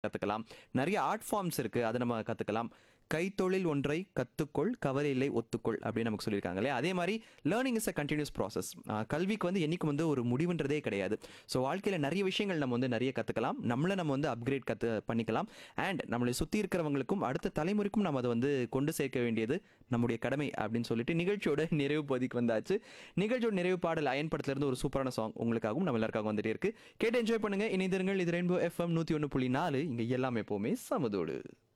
கற்றுக்கலாம் நிறைய art forms இருக்குது அதை நம்ம கற்றுக்கலாம் கைத்தொழில் ஒன்றை கற்றுக்கொள் கவலை இல்லை ஒத்துக்கொள் அப்படின்னு நமக்கு சொல்லியிருக்காங்க இல்லையா அதே மாதிரி learning is a continuous process கல்விக்கு வந்து என்னைக்கும் வந்து ஒரு முடிவுன்றதே கிடையாது ஸோ வாழ்க்கையில் நிறைய விஷயங்கள் நம்ம வந்து நிறைய கற்றுக்கலாம் நம்மளை நம்ம வந்து அப்கிரேட் கற்று பண்ணிக்கலாம் அண்ட் நம்மளை சுற்றி இருக்கிறவங்களுக்கும் அடுத்த தலைமுறைக்கும் நம்ம அதை வந்து கொண்டு சேர்க்க வேண்டியது நம்முடைய கடமை அப்படின்னு சொல்லிட்டு நிகழ்ச்சியோட நிறைவு பகுதிக்கு வந்தாச்சு நிகழ்ச்சியோட நிறைவு பாடல் அயன் படத்துல இருந்து ஒரு சூப்பரான சாங் உங்களுக்காகவும் நம்ம எல்லாருக்காகவும் வந்துட்டே இருக்கு கேட்டு என்ஜாய் பண்ணுங்க இணைந்திருங்கள் இது ரெயின்போ எஃப்எம் நூற்றி ஒன்று புள்ளி நாலு இங்கே எல்லாமே எப்போவுமே சமதோடு